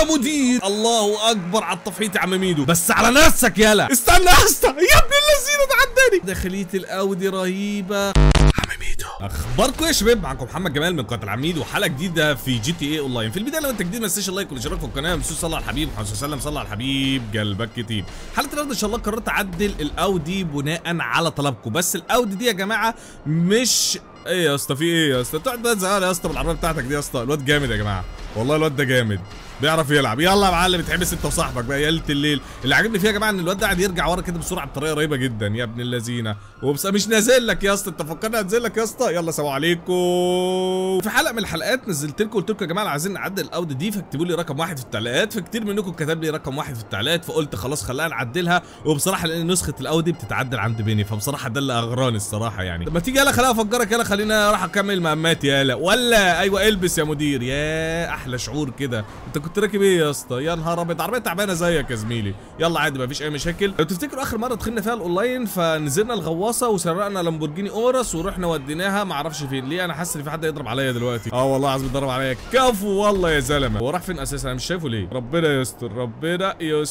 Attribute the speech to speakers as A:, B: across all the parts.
A: مدير الله اكبر على التفحيط يا عم ميدو بس على نفسك يالا استنى يا اسطى يا ابن اللذينه ده عداني داخليه الاودي رهيبه عم ميدو اخباركم يا شباب معاكم محمد جمال من قناه العميد وحلقه جديده في جي تي اي اونلاين في البدايه لو انت جديد ما تنساش اللايك والاشتراك في القناه ما تنسوش صلى على الحبيب محمد صلى الله عليه وسلم صلى على الحبيب قلبك كتير حلقه النهارده ان شاء الله قررت اعدل الاودي بناء على طلبكم بس الاودي دي يا جماعه مش ايه يا اسطى في ايه يا اسطى تقعد بقى تزعل يا اسطى بالعربيه بتاعتك دي يا اسطى الواد جامد يا جماعه والله الواد ده جامد بيعرف يلعب يلا يا معلم اتحبس انت وصاحبك بقى يا ليله الليل اللي عاجبني فيها يا جماعه ان الواد ده قاعد يرجع ورا كده بسرعه بطريقه رهيبه جدا يا ابن اللذينه وبس مش نازل لك يا اسطى انت فكرني انزل لك يا اسطى يلا سلام عليكم في حلقه من الحلقات نزلت لكم قلت لكم يا جماعه عايزين نعدل الاودي دي فاكتبوا لي رقم واحد في التعليقات فكتير منكم كتب لي رقم واحد في التعليقات فقلت خلاص خلينا نعدلها وبصراحه لان نسخه الاودي بتتعدل عند بيني فبصراحه ده اللي اغراني الصراحه يعني لما تيجي يلا خليني افكرك يلا خلينا اروح اكمل مهماتي يلا ولا ايوه البس يا مدير يا احلى شعور كده انت كنت راكب ايه يا اسطى يا نهار ابيض عربيه تعبانه زيك يا زميلي يلا عادي مفيش اي مشاكل لو تفتكروا اخر مره دخلنا فيها الاونلاين فنزلنا الغواصه وسرقنا لامبورجيني اورس ورحنا وديناها ما اعرفش فين ليه انا حاسس ان في حد يضرب عليا دلوقتي اه والله عايز يضرب عليا كفو والله يا زلمه هو راح فين اساسا انا مش شايفه ليه ربنا يستر ربنا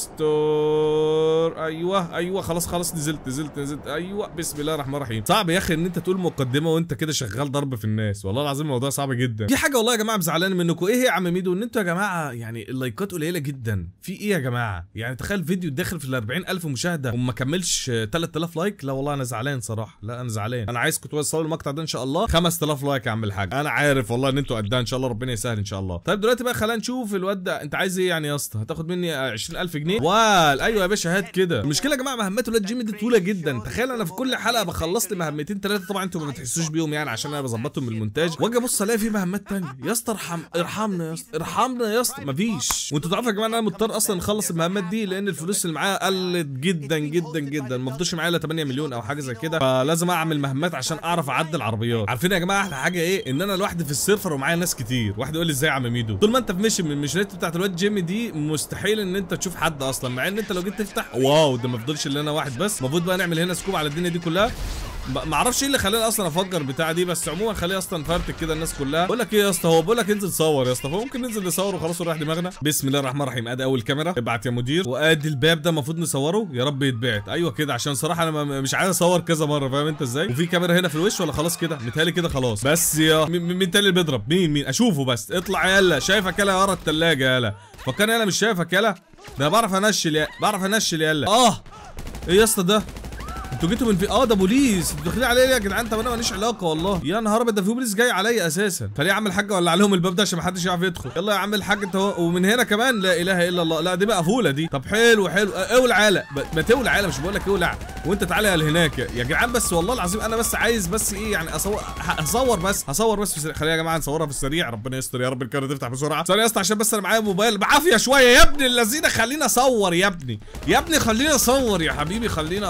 A: يستر ايوه ايوه خلاص خلاص نزلت نزلت نزلت ايوه بسم الله الرحمن الرحيم صعب يا اخي ان انت تقول مقدمه وانت كده شغال ضرب في الناس والله العظيم الموضوع صعب جدا في حاجه والله يا جماعه مزعلاني منكم ايه هي يا عم ميدو ان انتوا يا جماعه يعني اللايكات قليله جدا في ايه يا جماعه يعني تخيل فيديو داخل في ال 40000 مشاهده وما كملش آه، 3000 لايك لا والله انا زعلان صراحه لا انا زعلان انا عايزكم توصلوا المقطع ده ان شاء الله 5000 لايك يا عم الحاج انا عارف والله ان انتوا قدها ان شاء الله ربنا يسهل ان شاء الله طيب دلوقتي بقى خلينا نشوف الواد ده انت عايز ايه يعني يا اسطى هتاخد مني آه، 20000 جنيه وال ايوه يا باشا هات كده المشكله يا جماعه مهمات الواد جيمي دي طويله جدا تخيل انا في كل حلقه بخلص لي مهمتين ثلاثه طبعا انتوا ما بتحسوش بيهم يعني عشان انا بظبطهم بالمونتاج واجي ابص الاقي في مهمات تانية يا اسطى ارحم ارحمنا يا اسطى ارحمنا يا اسطى مفيش وانتوا تعرفوا يا جماعه ان انا مضطر اصلا اخلص المهمات دي لان الفلوس اللي معايا قلت جدا جدا جدا ما فضلش معايا الا 8 مليون او حاجه زي كده فلازم اعمل مهمات عشان اعرف اعدل عربيات عارفين يا جماعه احلى حاجه ايه ان انا لوحدي في السيرفر ومعايا ناس كتير واحد يقول لي ازاي يا عم ميدو طول ما انت في ميشن من الميشنات بتاعت الواد جيمي دي مستحيل ان انت تشوف حد اصلا مع ان انت لو جيت تفتح واو ده ما فضلش الا انا واحد بس المفروض بقى نعمل هنا سكوب على الدنيا دي كلها ب- ما اعرفش ايه اللي خلاني اصلا افجر بتاع دي بس عموما خليه اصلا فرتك كده الناس كلها بقول لك ايه يا اسطى هو بقول لك انزل صور يا اسطى فممكن ننزل نصور وخلاص ونريح دماغنا بسم الله الرحمن الرحيم ادي اول كاميرا ابعت يا مدير وادي الباب ده المفروض نصوره يا رب يتبعت ايوه كده عشان صراحه انا ما- مش عايز اصور كذا مره فاهم انت ازاي وفي كاميرا هنا في الوش ولا خلاص كده متهيألي كده خلاص بس يا مين مين تاني اللي بيضرب مين مين اشوفه بس اطلع يلا شايفك يلا ورا الثلاجه يلا فكان يلا مش شايفك يلا ده بعرف انشل يا بعرف انشل يلا اه ايه يا اسطى ده انتوا جيتوا من في اه ده بوليس انتوا داخلين عليا ليه يا جدعان طب انا ماليش علاقه والله يا نهار ابيض ده في بوليس جاي عليا اساسا فليه يا عم الحاج ولع عليهم الباب ده عشان محدش يعرف يدخل يلا يا عم الحاج انت هو ومن هنا كمان لا اله الا الله لا دي بقى فوله دي طب حلو حلو اه، اولع يالا ب- ما تولع يالا مش بقول لك اولع وانت تعالى يا هناك يا جدعان بس والله العظيم انا بس عايز بس ايه يعني اصور ه- هصور بس هصور بس في السريع خلينا يا جماعه نصورها في السريع ربنا يستر يا رب الكاميرا تفتح بسرعه ثانيه يا اسطى عشان بس انا معايا موبايل بعافيه شويه يا ابن الذين خليني اصور يا ابني يا ابني خليني اصور يا حبيبي خليني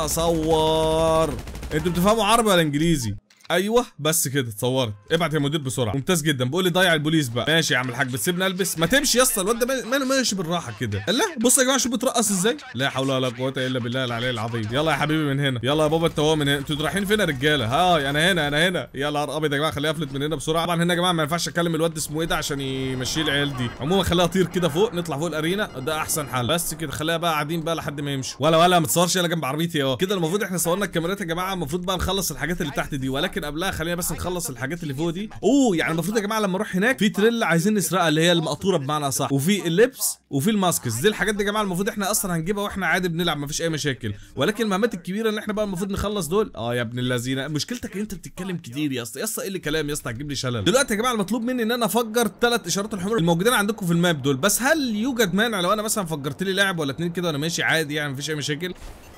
A: اصور انتوا بتفهموا عربي ولا انجليزي ايوه بس كده اتصورت ابعت يا مدير بسرعه ممتاز جدا بقول لي ضيع البوليس بقى ماشي يا عم الحاج بتسيبني البس ما تمشي يا اسطى الواد ده مال- ماله ماشي بالراحه كده لا بص يا جماعه شوف بترقص ازاي لا حول ولا قوه الا بالله العلي العظيم يلا يا حبيبي من هنا يلا يا بابا انت هو من هنا انتوا رايحين فين يا رجاله ها انا هنا انا هنا يلا يا ابيض يا جماعه خليها افلت من هنا بسرعه طبعا هنا يا جماعه ما ينفعش اكلم الواد اسمه ايه ده عشان يمشي العيال دي عموما خليها تطير كده فوق نطلع فوق الارينا ده احسن حل بس كده خليها بقى قاعدين بقى لحد ما يمشوا ولا ولا ما تصورش يلا جنب عربيتي اه كده المفروض احنا صورنا الكاميرات يا جماعه المفروض بقى نخلص الحاجات اللي تحت دي ولكن قبلها خلينا بس نخلص الحاجات اللي فوق دي اوه يعني المفروض يا جماعه لما نروح هناك في تريل عايزين نسرقها اللي هي المقطوره بمعنى صح وفي اللبس وفي الماسكس دي الحاجات دي يا جماعه المفروض احنا اصلا هنجيبها واحنا عادي بنلعب مفيش اي مشاكل ولكن المهمات الكبيره اللي احنا بقى المفروض نخلص دول اه يا ابن اللذينه مشكلتك ان انت بتتكلم كتير يا اسطى يا اسطى ايه اللي كلام يا اسطى هتجيب لي شلل دلوقتي يا جماعه المطلوب مني ان انا افجر ثلاث اشارات الحمر الموجودين عندكم في الماب دول بس هل يوجد مانع لو انا مثلا فجرت لي لاعب ولا اتنين كده وانا ماشي عادي يعني مفيش اي مشاكل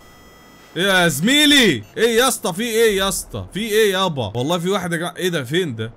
A: ايه يا زميلي ايه يا اسطى في ايه يا اسطى في ايه يابا والله في واحد يا جماعه ايه ده فين ده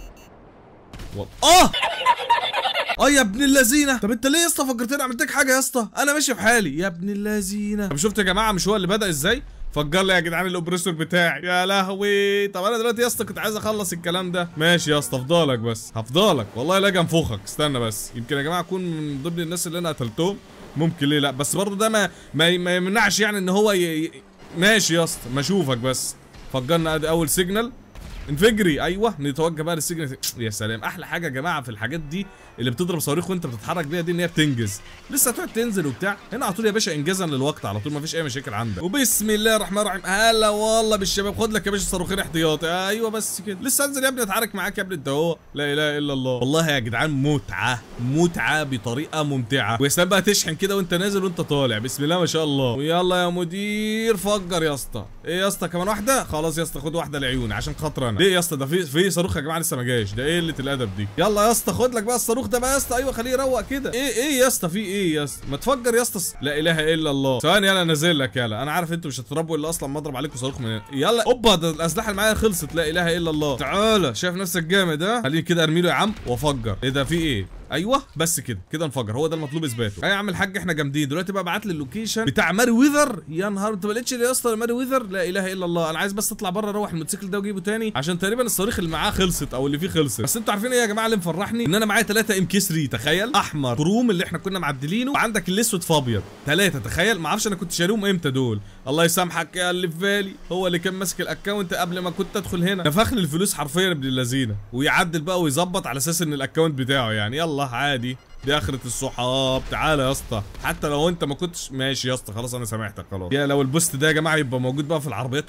A: والله اه اه يا ابن اللذينه طب انت ليه يا اسطى فكرتني عملت لك حاجه يا اسطى انا ماشي في حالي يا ابن اللذينه طب شفت يا جماعه مش هو اللي بدا ازاي فجر لي يا جدعان الاوبريسور بتاعي يا لهوي طب انا دلوقتي يا اسطى كنت عايز اخلص الكلام ده ماشي يا اسطى افضلك بس هفضلك والله لا اجي انفخك استنى بس يمكن يا جماعه اكون من ضمن الناس اللي انا قتلتهم ممكن ليه لا بس برضه ده ما ما, ما يمنعش يعني ان هو ي... ي... ماشي يا اسطى ما اشوفك بس فجرنا ادي اول سيجنال انفجري ايوه نتوجه بقى للسجن يا سلام احلى حاجه يا جماعه في الحاجات دي اللي بتضرب صواريخ وانت بتتحرك بيها دي ان هي بتنجز لسه هتقعد تنزل وبتاع هنا على طول يا باشا انجازا للوقت على طول مفيش اي مشاكل عندك وبسم الله الرحمن الرحيم هلا والله بالشباب خد لك يا باشا صاروخين احتياطي ايوه بس كده لسه انزل يا ابني اتحرك معاك يا ابني انت اهو لا اله الا الله والله يا جدعان متعه متعه بطريقه ممتعه ويا سلام بقى تشحن كده وانت نازل وانت طالع بسم الله ما شاء الله ويلا يا مدير فجر يا اسطى ايه يا اسطى كمان واحده خلاص يا اسطى خد واحده لعيوني عشان خاطر انا ليه يا اسطى ده في في صاروخ يا جماعه لسه ما جاش ده ايه قله الادب دي يلا يا اسطى خد لك بقى الصاروخ ده بقى يا اسطى ايوه خليه يروق كده ايه ايه يا اسطى في ايه يا اسطى ما تفجر يا اسطى لا اله الا الله ثواني يلا نازل لك يلا انا عارف انتوا مش هتضربوا الا اصلا ما اضرب عليكم صاروخ من هنا يلا اوبا ده الاسلحه اللي معايا خلصت لا اله الا الله تعالى شايف نفسك جامد ها خليني كده ارمي له يا عم وافجر ايه ده في ايه ايوه بس كده كده انفجر هو ده المطلوب اثباته ايه يا عم الحاج احنا جامدين دلوقتي بقى ابعت لي اللوكيشن بتاع ماري ويذر يا نهار انت ما لقيتش ليه يا اسطى ماري ويذر لا اله الا الله انا عايز بس اطلع بره اروح الموتوسيكل ده واجيبه تاني عشان تقريبا الصواريخ اللي معاه خلصت او اللي فيه خلصت بس انتوا عارفين ايه يا جماعه اللي مفرحني ان انا معايا 3 ام كي 3 تخيل احمر كروم اللي احنا كنا معدلينه وعندك الاسود في ابيض ثلاثه تخيل ما اعرفش انا كنت شاريهم امتى دول الله يسامحك يا اللي في بالي هو اللي كان ماسك الاكونت قبل ما كنت ادخل هنا نفخني الفلوس حرفيا ابن اللذينه ويعدل بقى ويظبط على اساس ان الاكونت بتاعه يعني يلا عادي دي اخرة الصحاب تعالى يا اسطى حتى لو انت ما كنتش ماشي يا اسطى خلاص انا سامحتك خلاص يا لو البوست ده يا جماعه يبقى موجود بقى في العربيات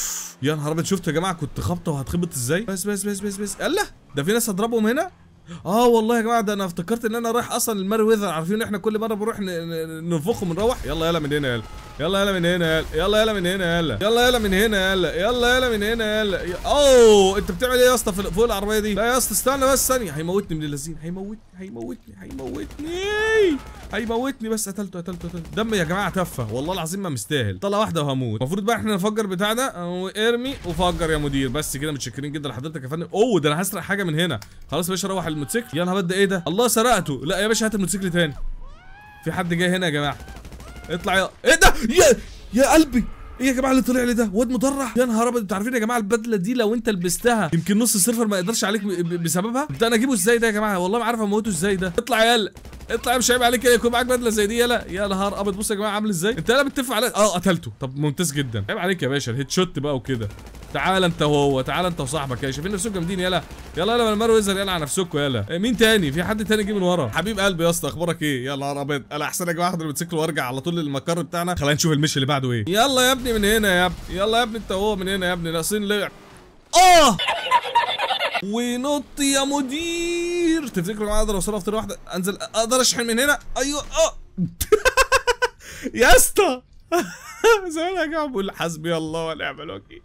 A: يا نهار ابيض شفتوا يا جماعه كنت خبطه وهتخبط ازاي بس بس بس بس بس الله ده في ناس هضربهم هنا اه والله يا جماعه ده انا افتكرت ان انا رايح اصلا الماري ويذر عارفين احنا كل مره بنروح ن- ن- ننفخهم ونروح يلا يلا من هنا يلا يلا يلا من هنا يلا يلا يلا من هنا يلا يلا يلا من هنا يلا يلا يلا من هنا يلا يا- اوه انت بتعمل ايه يا اسطى في- فوق العربيه دي لا يا اسطى استنى بس ثانيه هيموتني من اللذين هيموتني هيموتني هيموتني هيموتني بس قتلته قتلته قتلته دم يا جماعه تفه والله العظيم ما مستاهل طلع واحده وهموت المفروض بقى احنا نفجر بتاع ده أو ارمي وفجر يا مدير بس كده متشكرين جدا لحضرتك يا فندم اوه ده انا هسرق حاجه من هنا خلاص يا باشا روح الموتوسيكل يا نهار أبيض، ده ايه ده الله سرقته لا يا باشا هات الموتوسيكل تاني في حد جاي هنا يا جماعه اطلع يا ايه ده يا يا قلبي ايه يا جماعه اللي طلع لي ده واد مدرع يا نهار ابيض انتوا عارفين يا جماعه البدله دي لو انت لبستها يمكن نص السيرفر ما يقدرش عليك ب- ب- بسببها ده انا اجيبه ازاي ده يا جماعه والله ما عارف اموته ازاي ده اطلع يلا اطلع يا مش عيب عليك يكون معاك بدله زي دي يلا يا نهار ابيض بص يا جماعه عامل ازاي انت يلا بتتفق على اه قتلته طب ممتاز جدا عيب عليك يا باشا الهيد شوت بقى وكده تعال انت وهو تعال انت وصاحبك يا شايفين نفسكم جامدين يلا يلا يلا من مارو يلا على نفسكم يلا إيه، مين تاني في حد تاني جه من ورا حبيب قلبي يا اسطى اخبارك ايه يا نهار ابيض انا احسن يا جماعه اخد الموتوسيكل وارجع على طول للمقر بتاعنا خلينا نشوف المش اللي بعده ايه يلا يا ابني من هنا يا ابني يلا يا ابني انت وهو من هنا يا ابني ناقصين لعب اه ونط يا مدير تفتكروا معايا اقدر اوصلها في طريقه واحده انزل اقدر اشحن من هنا ايوه اه يا اسطى زي يا جماعه بقول حسبي الله ونعم الوكيل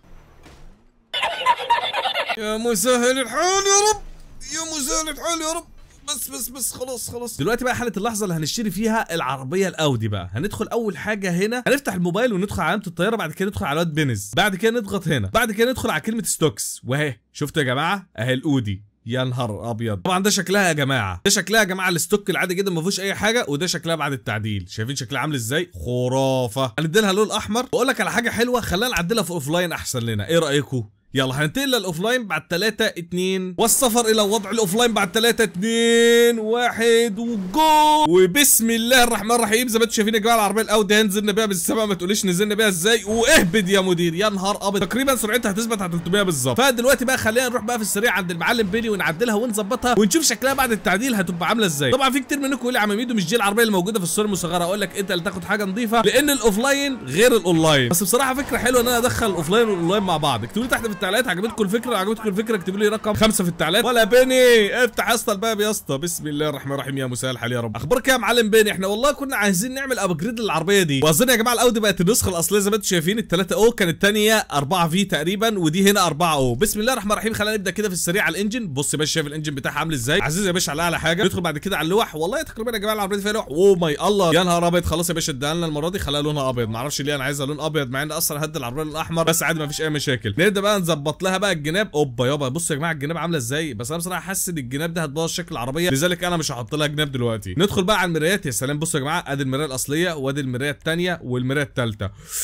A: يا مسهل الحال يا رب يا مسهل الحال يا رب بس بس بس خلاص خلاص دلوقتي بقى حاله اللحظه اللي هنشتري فيها العربيه الاودي بقى هندخل اول حاجه هنا هنفتح الموبايل وندخل على علامه الطياره بعد كده ندخل على واد بنز بعد كده نضغط هنا بعد كده ندخل على كلمه ستوكس واهي شفتوا يا جماعه اهي الاودي يا نهار ابيض طبعا ده شكلها يا جماعه ده شكلها يا جماعه الستوك العادي جدا ما فيهوش اي حاجه وده شكلها بعد التعديل شايفين شكلها عامل ازاي خرافه هنديلها لون احمر واقول لك على حاجه حلوه خلينا نعدلها في اوف لاين احسن لنا ايه رايكم يلا هننتقل للاوفلاين بعد 3 2 والسفر الى وضع الاوفلاين بعد 3 2 1 وجو وبسم الله الرحمن الرحيم زي ما انتم شايفين يا جماعه العربيه الاودي هنزلنا بيها بالسما ما تقوليش نزلنا بيها ازاي واهبد يا مدير يا نهار ابيض تقريبا سرعتها هتثبت على 300 بالظبط فدلوقتي بقى خلينا نروح بقى في السريع عند المعلم بيلي ونعدلها ونظبطها ونشوف شكلها بعد التعديل هتبقى عامله ازاي طبعا في كتير منكم يقول لي يا عم ميدو مش دي العربيه اللي موجوده في الصوره المصغره اقول لك انت اللي تاخد حاجه نظيفه لان الاوفلاين غير الاونلاين بس بصراحه فكره حلوه ان انا ادخل الاوفلاين والاونلاين مع بعض اكتبوا لي تحت في التعليقات عجبتكم الفكره عجبتكم الفكره اكتبوا لي رقم خمسة في التعليقات ولا بيني افتح يا اسطى الباب يا اسطى بسم الله الرحمن الرحيم يا مساء الحال يا رب اخبارك إيه يا معلم بيني احنا والله كنا عايزين نعمل ابجريد للعربيه دي واظن يا جماعه الاودي بقت النسخه الاصليه زي ما انتم شايفين الثلاثه او كانت الثانيه 4 في تقريبا ودي هنا 4 او بسم الله الرحمن الرحيم خلينا نبدا كده في السريع على الانجن بص يا باشا شايف الانجن بتاعها عامل ازاي عزيز يا باشا على اعلى حاجه ندخل بعد كده على اللوح والله تقريبا يا جماعه العربيه دي فيها لوح اوه ماي الله يا نهار ابيض خلاص يا باشا اديها لنا المره دي خليها لونها ابيض معرفش ليه انا عايزها لون ابيض مع ان اصلا هدي العربيه لون احمر بس عادي مفيش اي مشاكل نبدا بقى نظبط لها بقى الجناب اوبا يابا بصوا يا جماعه الجناب عامله ازاي بس انا بصراحه حاسس ان الجناب ده هتبوظ شكل العربيه لذلك انا مش هحط لها جناب دلوقتي ندخل بقى على المرايات يا سلام بصوا يا جماعه ادي المرايه الاصليه وادي المرايه الثانيه والمرايه الثالثه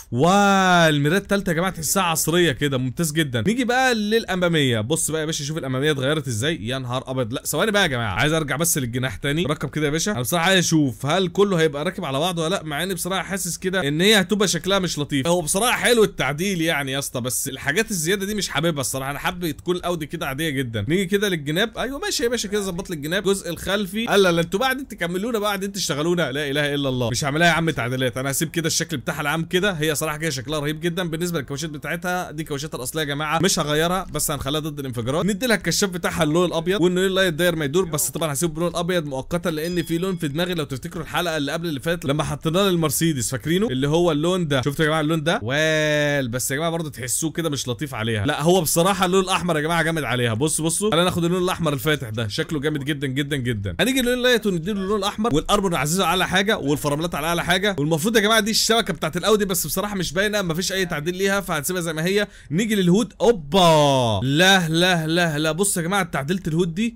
A: والمرايه الثالثه يا جماعه تحسها عصريه كده ممتاز جدا نيجي بقى للاماميه بص بقى يا باشا شوف الاماميه اتغيرت ازاي يا نهار ابيض لا ثواني بقى يا جماعه عايز ارجع بس للجناح تاني ركب كده يا باشا انا بصراحه عايز اشوف هل كله هيبقى راكب على بعضه ولا لا مع اني بصراحه حاسس كده ان هي هتبقى شكلها مش لطيف هو بصراحه حلو التعديل يعني يا اسطى بس الحاجات الزياده دي مش حاببها الصراحه انا حابب تكون الاودي كده عاديه جدا نيجي كده للجناب ايوه ماشي يا باشا كده ظبط لي الجناب الجزء الخلفي قال لا لا انتوا بعد تكملونا بقى بعد تشتغلونا لا اله الا الله مش هعملها يا عم تعديلات انا هسيب كده الشكل بتاعها العام كده هي صراحه كده شكلها رهيب جدا بالنسبه للكاوتشات بتاعتها دي كاوتشات الاصليه يا جماعه مش هغيرها بس هنخليها ضد الانفجارات ندي لها الكشاف بتاعها اللون الابيض والنور اللايت داير ما يدور بس طبعا هسيبه باللون الابيض مؤقتا لان في لون في دماغي لو تفتكروا الحلقه اللي قبل اللي فاتت لما حطيناه للمرسيدس فاكرينه اللي هو اللون ده شفتوا يا جماعه اللون ده وال بس يا جماعه برضه تحسوه كده مش لطيف عليها لا هو بصراحه اللون الاحمر يا جماعه جامد عليها بص بصوا خلينا ناخد اللون الاحمر الفاتح ده شكله جامد جدا جدا جدا هنيجي اللون اللايت ونديله اللون الاحمر والاربون نعززه على حاجه والفراملات على اعلى حاجه والمفروض يا جماعه دي الشبكه بتاعت الاودي بس بصراحه مش باينه مفيش اي تعديل ليها فهنسيبها زي ما هي نيجي للهود اوبا لا لا لا لا بص يا جماعه تعديله الهود دي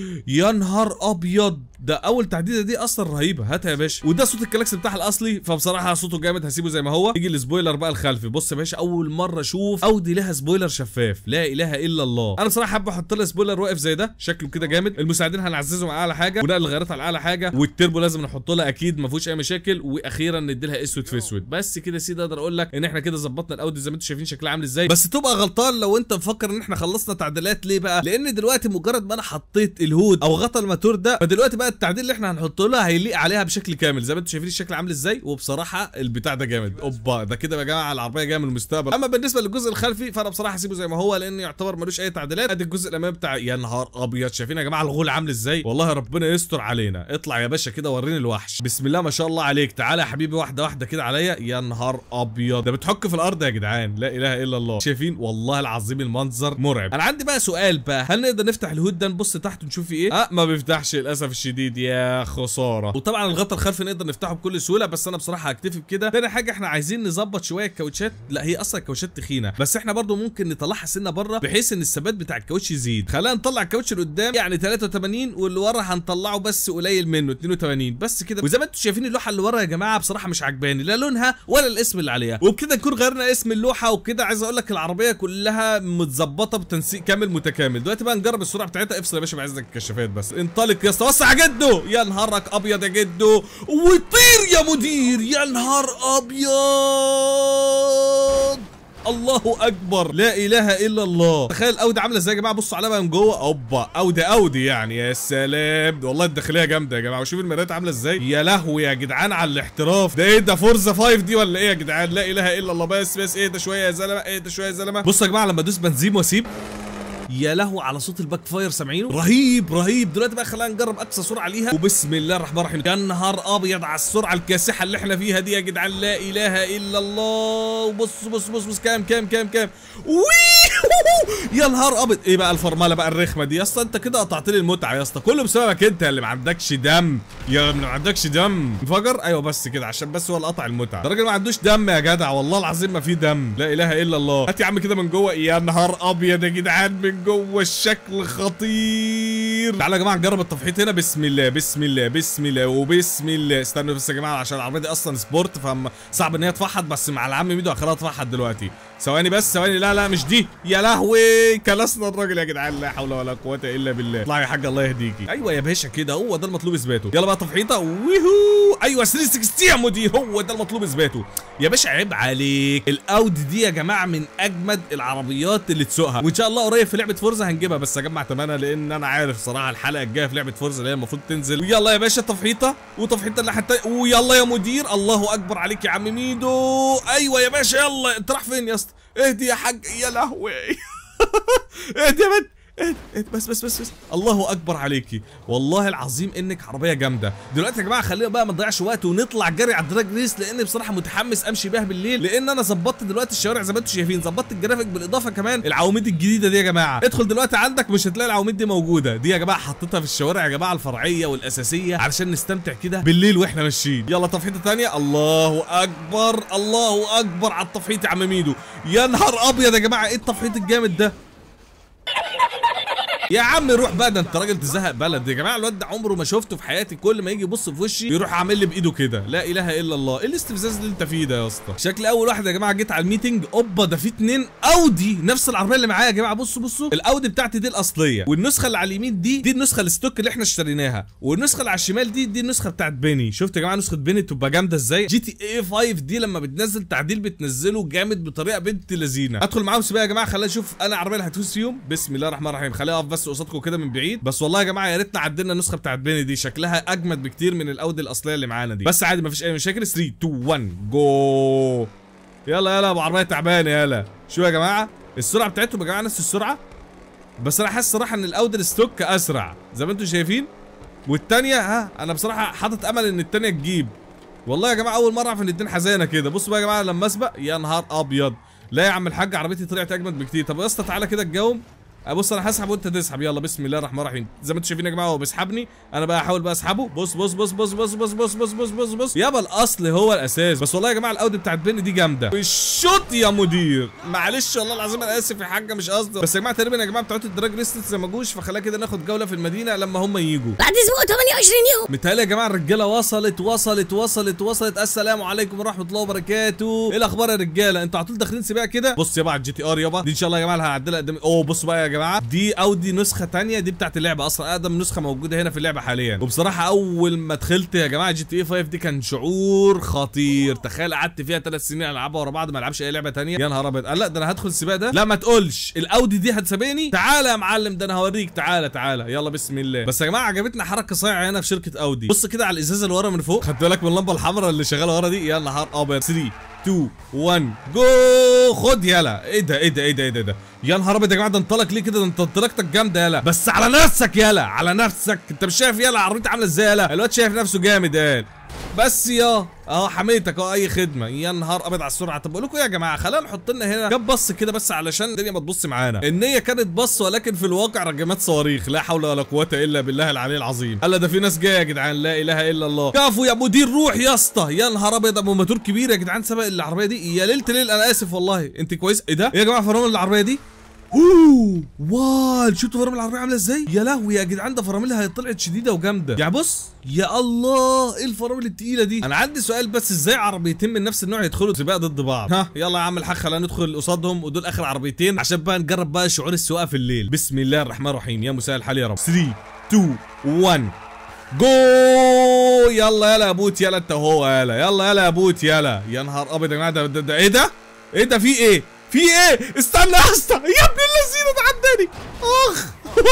A: يا نهار ابيض ده اول تعديله دي اصلا رهيبه هاتها يا باشا وده صوت الكلاكس بتاعها الاصلي فبصراحه صوته جامد هسيبه زي ما هو يجي السبويلر بقى الخلفي بص يا باشا اول مره اشوف اودي لها سبويلر شفاف لا اله الا الله انا بصراحه حابب احط لها سبويلر واقف زي ده شكله كده جامد المساعدين هنعززهم على اعلى حاجه ونقل الغيارات على اعلى حاجه والتربو لازم نحط لها اكيد ما فيهوش اي مشاكل واخيرا ندي لها اسود في اسود بس كده يا سيدي اقدر اقول لك ان احنا كده ظبطنا الاودي زي ما انتم شايفين شكلها عامل ازاي بس تبقى غلطان لو انت مفكر ان احنا خلصنا تعديلات ليه بقى لان دلوقتي مجرد ما انا حطيت الهود او غطا الماتور ده فدلوقتي بقى التعديل اللي احنا هنحطه لها هيليق عليها بشكل كامل زي ما انتم شايفين الشكل عامل ازاي وبصراحه البتاع ده جامد اوبا ده كده يا جماعه العربيه جايه من المستقبل اما بالنسبه للجزء الخلفي فانا بصراحه هسيبه زي ما هو لان يعتبر ملوش اي تعديلات ادي الجزء الامامي بتاع يا نهار ابيض شايفين يا جماعه الغول عامل ازاي والله ربنا يستر علينا اطلع يا باشا كده وريني الوحش بسم الله ما شاء الله عليك تعالى يا حبيبي واحده واحده كده عليا يا نهار ابيض ده بتحك في الارض يا جدعان لا اله الا الله شايفين والله العظيم المنظر مرعب انا عندي بقى سؤال بقى هل نقدر نفتح الهود ده نبص تحت ونشوف فيه ايه اه ما بيفتحش للاسف الشديد يا خساره وطبعا الغطا الخلفي نقدر نفتحه بكل سهوله بس انا بصراحه هكتفي بكده تاني حاجه احنا عايزين نظبط شويه الكاوتشات لا هي اصلا الكاوتشات تخينه بس احنا برضو ممكن نطلعها سنه بره بحيث ان الثبات بتاع الكاوتش يزيد خلينا نطلع الكاوتش اللي قدام يعني 83 واللي ورا هنطلعه بس قليل منه 82 بس كده وزي ما انتم شايفين اللوحه اللي ورا يا جماعه بصراحه مش عجباني لا لونها ولا الاسم اللي عليها وبكده نكون غيرنا اسم اللوحه وبكده عايز اقول لك العربيه كلها متظبطه بتنسيق كامل متكامل دلوقتي بقى نجرب السرعه بتاعتها افصل يا باشا بعزك الكشافات بس انطلق يا اسطى وسع جده يا نهارك ابيض يا جده وطير يا مدير يا نهار ابيض الله اكبر لا اله الا الله تخيل الاودي عامله ازاي يا جماعه بصوا عليها بقى من جوه اوبا اودي اودي يعني يا سلام والله الداخليه جامده يا جماعه وشوف المرايات عامله ازاي يا لهوي يا جدعان على الاحتراف ده ايه ده فورزا 5 دي ولا ايه يا جدعان لا اله الا الله بس بس ايه ده شويه يا زلمه ايه ده شويه يا زلمه بصوا يا جماعه لما ادوس بنزين واسيب يا لهو على صوت الباك فاير سامعينه رهيب رهيب دلوقتي بقى خلينا نجرب اقصى سرعه ليها وبسم الله الرحمن الرحيم يا نهار ابيض على السرعه الكاسحه اللي احنا فيها دي يا جدعان لا اله الا الله وبص بص بص بص كام كام كام كام وي يا نهار ابيض ايه بقى الفرمله بقى الرخمه دي يا اسطى انت كده قطعت لي المتعه يا اسطى كله بسببك انت اللي ما عندكش دم يا اللي ما عندكش دم انفجر ايوه بس كده عشان بس هو اللي قطع المتعه الراجل ما عندوش دم يا جدع والله العظيم ما في دم لا اله الا الله هات يا عم كده من جوه يا نهار ابيض يا جدعان من جوه الشكل خطير تعالوا يا جماعه نجرب التفحيط هنا بسم الله بسم الله بسم الله وبسم الله استنوا بس يا جماعه عشان العربيه دي اصلا سبورت فصعب ان هي تفحط بس مع العم ميدو هخليها تفحط دلوقتي ثواني بس ثواني لا لا مش دي يا لهوي كلسنا الراجل يا جدعان لا حول ولا قوه الا بالله اطلعي يا حاج الله يهديكي ايوه يا باشا كده هو ده المطلوب اثباته يلا بقى تفحيطه ويهو ايوه 360 يا مدير هو ده المطلوب اثباته يا باشا عيب عليك الاودي دي يا جماعه من اجمد العربيات اللي تسوقها وان شاء الله قريب في لعبه فورزا هنجيبها بس اجمع ثمنها لان انا عارف صراحه الحلقه الجايه في لعبه فورزا اللي هي المفروض تنزل ويلا يا باشا تفحيطه وتفحيطه اللي حتى ويلا يا مدير الله اكبر عليك يا عم ميدو ايوه يا باشا يلا انت رايح فين يا اسطى اهدي يا حاج يا لهوي اهدي يا بنت اهدي اهدي بس بس بس بس الله اكبر عليكي والله العظيم انك عربيه جامده دلوقتي يا جماعه خلينا بقى ما نضيعش وقت ونطلع جري على الدراج ريس لان بصراحه متحمس امشي بيها بالليل لان انا ظبطت دلوقتي الشوارع زي ما انتم شايفين ظبطت الجرافيك بالاضافه كمان العواميد الجديده دي يا جماعه ادخل دلوقتي عندك مش هتلاقي العواميد دي موجوده دي يا جماعه حطيتها في الشوارع يا جماعه الفرعيه والاساسيه علشان نستمتع كده بالليل واحنا ماشيين يلا تفحيطه ثانيه الله اكبر الله اكبر على التفحيط يا عم ميدو يا نهار ابيض يا جماعه ايه التفحيط الجامد ده يا عم روح بقى ده انت راجل تزهق بلد يا جماعه الواد ده عمره ما شفته في حياتي كل ما يجي يبص في وشي يروح عامل لي بايده كده لا اله الا الله ايه الاستفزاز اللي انت فيه ده يا اسطى شكل اول واحد يا جماعه جيت على الميتنج اوبا ده في اتنين اودي نفس العربيه اللي معايا يا جماعه بصوا بصوا الاودي بتاعتي دي الاصليه والنسخه اللي على اليمين دي دي النسخه الستوك اللي احنا اشتريناها والنسخه اللي على الشمال دي دي النسخه بتاعت بيني شفت يا جماعه نسخه بيني تبقى جامده ازاي جي تي اي 5 دي لما بتنزل تعديل بتنزله جامد بطريقه بنت لذينه ادخل معاهم سباق يا جماعه خلينا نشوف انا العربيه اللي هتفوز فيهم بسم الله الرحمن الرحيم خليها اقف بس قصادكم كده من بعيد بس والله يا جماعه يا ريتنا عدلنا النسخه بتاعت بيني دي شكلها اجمد بكتير من الاودي الاصليه اللي معانا دي بس عادي مفيش اي مشاكل 3 2 1 جو يلا يلا ابو عربيه تعبانه يلا شو يا جماعه السرعه بتاعتهم يا جماعه نفس السرعه بس انا حاسس صراحه ان الاودي الستوك اسرع زي ما انتم شايفين والتانية ها انا بصراحه حاطط امل ان التانية تجيب والله يا جماعه اول مره اعرف ان الاتنين حزينه كده بصوا بقى يا جماعه لما اسبق يا نهار ابيض لا يا عم الحاج عربيتي طلعت اجمد بكتير طب يا اسطى تعالى كده تجاوب بص انا هسحب وانت تسحب يلا بسم الله الرحمن الرحيم زي ما انتم شايفين يا جماعه هو بيسحبني انا بقى احاول بقى اسحبه بص بص بص بص بص بص بص بص بص بص بص يابا الاصل هو الاساس بس والله يا جماعه الاودي بتاعت بني دي جامده الشوط يا مدير معلش والله العظيم انا اسف يا حاجه مش قصدي بس يا جماعه تقريبا يا جماعه بتوع الدراج ريستس ما جوش فخلينا كده ناخد جوله في المدينه لما هم يجوا
B: بعد اسبوع 28 يوم
A: متهيألي يا جماعه الرجاله وصلت وصلت وصلت وصلت السلام عليكم ورحمه الله وبركاته ايه الاخبار يا رجاله انتوا على طول داخلين سباق كده بص يا بقى الجي تي ار يابا دي ان شاء الله يا جماعه اللي هعدلها قدام اوه بصوا بقى يا جماعه دي اودي نسخه تانية دي بتاعت اللعبه اصلا اقدم نسخه موجوده هنا في اللعبه حاليا وبصراحه اول ما دخلت يا جماعه جي تي اي 5 دي كان شعور خطير تخيل قعدت فيها ثلاث سنين العبها ورا بعض ما العبش اي لعبه تانية يا نهار ابيض قال لا ده انا هدخل السباق ده لا ما تقولش الاودي دي هتسابقني تعالى يا معلم ده انا هوريك تعالى تعالى يلا بسم الله بس يا جماعه عجبتنا حركه صايعه هنا في شركه اودي بص كده على الازازه اللي ورا من فوق خدت بالك من اللمبه الحمراء اللي شغاله ورا دي يا نهار ابيض 3 2 1 جو خد يلا ايه ده ايه ده ايه ده ايه ده, إيه ده؟ يا نهار ابيض يا جماعه ده انطلق ليه كده ده انت انطلاقتك جامده يلا بس على نفسك يلا على نفسك انت مش شايف يلا عربيتي عامله ازاي يلا الواد شايف نفسه جامد قال بس يا اه حميتك اه اي خدمه يا نهار ابيض على السرعه طب بقول لكم إيه يا جماعه خلينا نحط لنا هنا كام بص كده بس علشان الدنيا ما تبص معانا النيه كانت بص ولكن في الواقع رجمات صواريخ لا حول ولا قوه الا بالله العلي العظيم قال ده في ناس جايه يا جدعان لا اله الا الله كفو يا مدير روح يا اسطى يا نهار ابيض ابو موتور كبير يا جدعان سبق العربيه دي يا ليله ليل انا اسف والله انت كويس ايه ده إيه يا جماعه فرامل العربيه دي اوه واو شفتوا فرامل العربيه عامله ازاي يا لهوي يا جدعان ده فراملها طلعت شديده وجامده يعني بص يا الله ايه الفرامل التقيله دي انا عندي سؤال بس ازاي عربيتين من نفس النوع يدخلوا سباق ضد بعض ها يلا يا عم الحاج خلينا ندخل قصادهم ودول اخر عربيتين عشان بقى نجرب بقى شعور السواقه في الليل بسم الله الرحمن الرحيم يا مساء الحال يا رب 3 2 1 جو يلا يلا يا بوت يلا انت وهو يلا يلا يلا يا بوت يلا يا نهار ابيض يا جماعه ده, ده, ده ايه ده؟ ايه ده في ايه؟ في ايه؟ استنى يا اسطى يا ابن اللذينه ده عداني اخ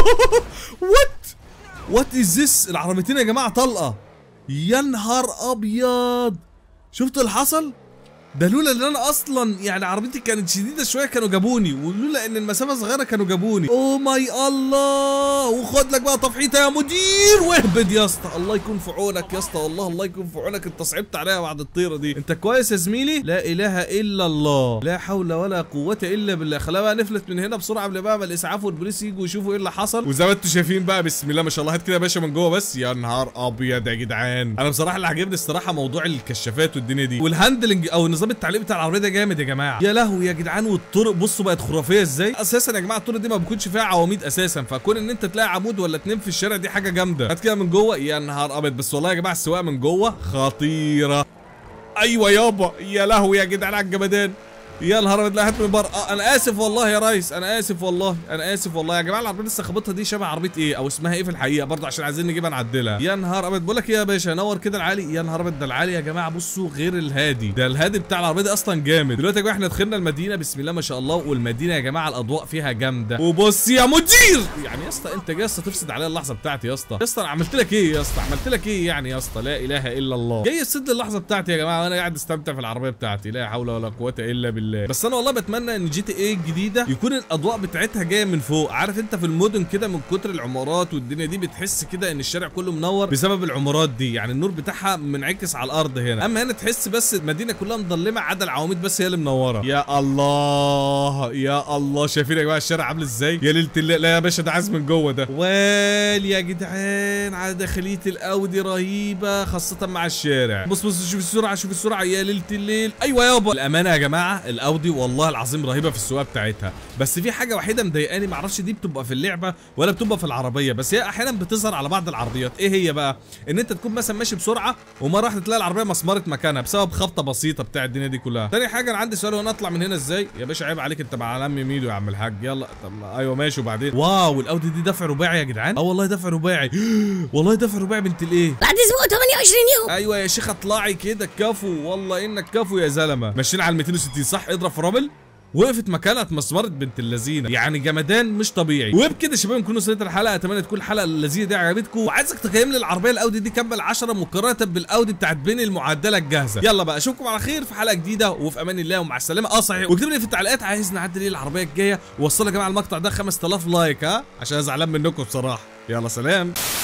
A: وات وات از ذس العربيتين يا جماعه طلقه يا نهار ابيض شفتوا اللي حصل؟ ده لولا ان انا اصلا يعني عربيتي كانت شديده شويه كانوا جابوني ولولا ان المسافه صغيره كانوا جابوني او ماي الله وخد لك بقى تفحيطه يا مدير واهبد يا اسطى الله يكون في عونك يا اسطى والله الله يكون في عونك انت صعبت عليا بعد الطيره دي انت كويس يا زميلي لا اله الا الله لا حول ولا قوه الا بالله خلينا بقى نفلت من هنا بسرعه قبل بقى ما الاسعاف والبوليس يجوا يشوفوا ايه اللي حصل وزي ما انتم شايفين بقى بسم الله ما شاء الله هات كده يا باشا من جوه بس يا نهار ابيض يا جدعان انا بصراحه اللي عاجبني الصراحه موضوع الكشافات والدنيا دي والهاندلنج او النظام التعليق بتاع العربيه ده جامد يا جماعه يا لهوي يا جدعان والطرق بصوا بقت خرافيه ازاي اساسا يا جماعه الطرق دي ما بيكونش فيها عواميد اساسا فكون ان انت تلاقي عمود ولا اتنين في الشارع دي حاجه جامده هات كده من جوه يا نهار ابيض بس والله يا جماعه السواقه من جوه خطيره ايوه يابا يا لهوي يا جدعان على الجمدان يا نهار ابيض لا هات من بره آه انا اسف والله يا ريس انا اسف والله انا اسف والله يا جماعه العربيه لسه خبطها دي شبه عربيه ايه او اسمها ايه في الحقيقه برضه عشان عايزين نجيبها نعدلها يا نهار ابيض بقول لك ايه يا باشا نور كده العالي يا نهار ابيض ده العالي يا جماعه بصوا غير الهادي ده الهادي بتاع العربيه دي اصلا جامد دلوقتي يا جماعه احنا دخلنا المدينه بسم الله ما شاء الله والمدينه يا جماعه الاضواء فيها جامده وبص يا مدير يعني يا اسطى انت جاي يا اسطى تفسد عليا اللحظه بتاعتي يا اسطى يا اسطى انا عملت لك ايه يا اسطى عملت لك ايه يعني يا اسطى لا اله الا الله جاي تسد اللحظه بتاعتي يا جماعه وانا قاعد استمتع في العربيه بتاعتي لا حول ولا قوه الا بالله بس انا والله بتمنى ان جي تي ايه الجديده يكون الاضواء بتاعتها جايه من فوق عارف انت في المدن كده من كتر العمارات والدنيا دي بتحس كده ان الشارع كله منور بسبب العمارات دي يعني النور بتاعها منعكس على الارض هنا اما هنا تحس بس المدينه كلها مظلمه عدا العواميد بس هي اللي منوره يا الله يا الله شايفين يا جماعه الشارع عامل ازاي يا ليله الليل لا يا باشا ده عايز من جوه ده ويل يا جدعان على داخليه الاودي رهيبه خاصه مع الشارع بص بص شوف السرعه شوف السرعه يا ليله الليل ايوه يابا الامانه يا جماعه الاودي والله العظيم رهيبه في السواقه بتاعتها بس في حاجه وحيده مضايقاني معرفش دي بتبقى في اللعبه ولا بتبقى في العربيه بس هي احيانا بتظهر على بعض العربيات ايه هي بقى ان انت تكون مثلا ماشي بسرعه ومره واحده تلاقي العربيه مسمرت مكانها بسبب خبطه بسيطه بتاع الدنيا دي كلها تاني حاجه انا عندي سؤال وانا اطلع من هنا ازاي يا باشا عيب عليك انت مع عم ميدو يا عم الحاج يلا طب ايوه ماشي وبعدين واو الاودي دي دفع رباعي يا جدعان اه والله دفع رباعي والله دفع رباعي بنت الايه
B: بعد اسبوع 28 يوم
A: ايوه يا شيخ اطلعي كده كفو والله انك كفو يا زلمه ماشيين على ال 260 صح اضرب في رامل وقفت مكانها اتمسمرت بنت اللذينه يعني جمدان مش طبيعي وبكده يا شباب نكون وصلت الحلقه اتمنى تكون الحلقه اللذيذه دي عجبتكم وعايزك تقيم لي العربيه الاودي دي كام 10 مقارنه بالاودي بتاعت بين المعدله الجاهزه يلا بقى اشوفكم على خير في حلقه جديده وفي امان الله ومع السلامه اه صحيح واكتب لي في التعليقات عايز نعدل ايه العربيه الجايه ووصل يا جماعه المقطع ده 5000 لايك ها عشان أنا زعلان منكم بصراحه يلا سلام